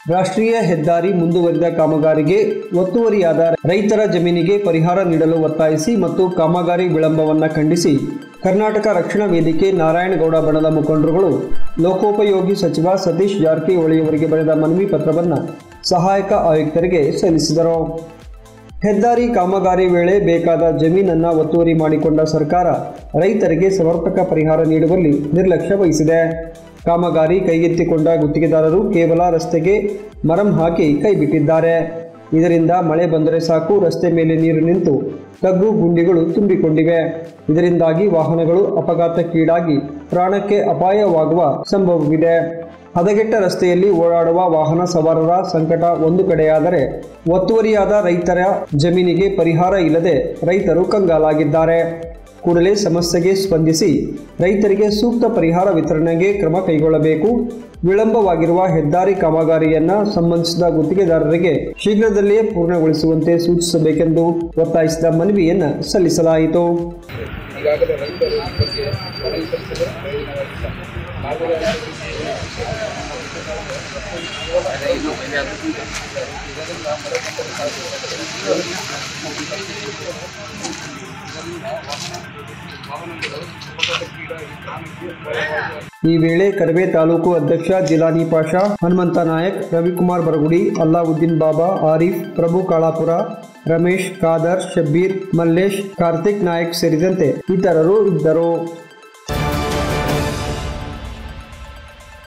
ರಾಷ್ಟ್ರೀಯ ಹೆದ್ದಾರಿ ಮುಂದುವರಿದ ಕಾಮಗಾರಿಗೆ ಒತ್ತುವರಿಯಾದ ರೈತರ ಜಮೀನಿಗೆ ಪರಿಹಾರ ನೀಡಲು ಒತ್ತಾಯಿಸಿ ಮತ್ತು ಕಾಮಗಾರಿ ವಿಳಂಬವನ್ನು ಖಂಡಿಸಿ ಕರ್ನಾಟಕ ರಕ್ಷಣಾ ವೇದಿಕೆ ನಾರಾಯಣಗೌಡ ಬಣದ ಮುಖಂಡರುಗಳು ಲೋಕೋಪಯೋಗಿ ಸಚಿವ ಸತೀಶ್ ಜಾರಕಿಹೊಳಿಯವರಿಗೆ ಬರೆದ ಮನವಿ ಪತ್ರವನ್ನು ಸಹಾಯಕ ಆಯುಕ್ತರಿಗೆ ಸಲ್ಲಿಸಿದರು ಹೆದ್ದಾರಿ ಕಾಮಗಾರಿ ವೇಳೆ ಬೇಕಾದ ಜಮೀನನ್ನ ಒತ್ತುವರಿ ಮಾಡಿಕೊಂಡ ಸರ್ಕಾರ ರೈತರಿಗೆ ಸಮರ್ಪಕ ಪರಿಹಾರ ನೀಡುವಲ್ಲಿ ನಿರ್ಲಕ್ಷ್ಯ ವಹಿಸಿದೆ ಕಾಮಗಾರಿ ಕೈಗೆತ್ತಿಕೊಂಡ ಗುತ್ತಿಗೆದಾರರು ಕೇವಲ ರಸ್ತೆಗೆ ಮರಂ ಹಾಕಿ ಕೈಬಿಟ್ಟಿದ್ದಾರೆ ಇದರಿಂದ ಮಳೆ ಬಂದರೆ ಸಾಕು ರಸ್ತೆ ಮೇಲೆ ನೀರು ನಿಂತು ತಗ್ಗು ಗುಂಡಿಗಳು ತುಂಬಿಕೊಂಡಿವೆ ಇದರಿಂದಾಗಿ ವಾಹನಗಳು ಅಪಘಾತಕ್ಕೀಡಾಗಿ ಪ್ರಾಣಕ್ಕೆ ಅಪಾಯವಾಗುವ ಸಂಭವವಿದೆ ಹದಗೆಟ್ಟ ರಸ್ತೆಯಲ್ಲಿ ಓಡಾಡುವ ವಾಹನ ಸವಾರರ ಸಂಕಟ ಒಂದು ಕಡೆಯಾದರೆ ಒತ್ತುವರಿಯಾದ ರೈತರ ಜಮೀನಿಗೆ ಪರಿಹಾರ ಇಲ್ಲದೆ ರೈತರು ಕಂಗಾಲಾಗಿದ್ದಾರೆ ಕೂಡಲೇ ಸಮಸ್ಯೆಗೆ ಸ್ಪಂದಿಸಿ ರೈತರಿಗೆ ಸೂಕ್ತ ಪರಿಹಾರ ವಿತರಣೆಗೆ ಕ್ರಮ ಕೈಗೊಳ್ಳಬೇಕು ವಿಳಂಬವಾಗಿರುವ ಹೆದ್ದಾರಿ ಕಾಮಗಾರಿಯನ್ನ ಸಂಬಂಧಿಸಿದ ಗುತ್ತಿಗೆದಾರರಿಗೆ ಶೀಘ್ರದಲ್ಲೇ ಪೂರ್ಣಗೊಳಿಸುವಂತೆ ಸೂಚಿಸಬೇಕೆಂದು ಒತ್ತಾಯಿಸಿದ ಮನವಿಯನ್ನು ಸಲ್ಲಿಸಲಾಯಿತು ಈಗಾಗಲೇ ರೈತರು ಈ ಬಗ್ಗೆ ಮನವಿ ಸಲ್ಲಿಸಿದರೆ ಮಾರ್ಗದರ್ಶನ ಈ ವೇಳೆ ಕರಬೆ ತಾಲೂಕು ಅಧ್ಯಕ್ಷ ಜಿಲಾನಿ ಪಾಷಾ ಹನುಮಂತ ನಾಯಕ್ ರವಿಕುಮಾರ್ ಬರಗುಡಿ ಅಲ್ಲಾವುದ್ದೀನ್ ಬಾಬಾ ಆರಿಫ್ ಪ್ರಭು ಕಾಳಾಪುರ ರಮೇಶ್ ಖಾದರ್ ಶಬ್ಬೀರ್ ಮಲ್ಲೇಶ್ ಕಾರ್ತಿಕ್ ನಾಯಕ್ ಸೇರಿದಂತೆ ಇತರರು ಇದ್ದರು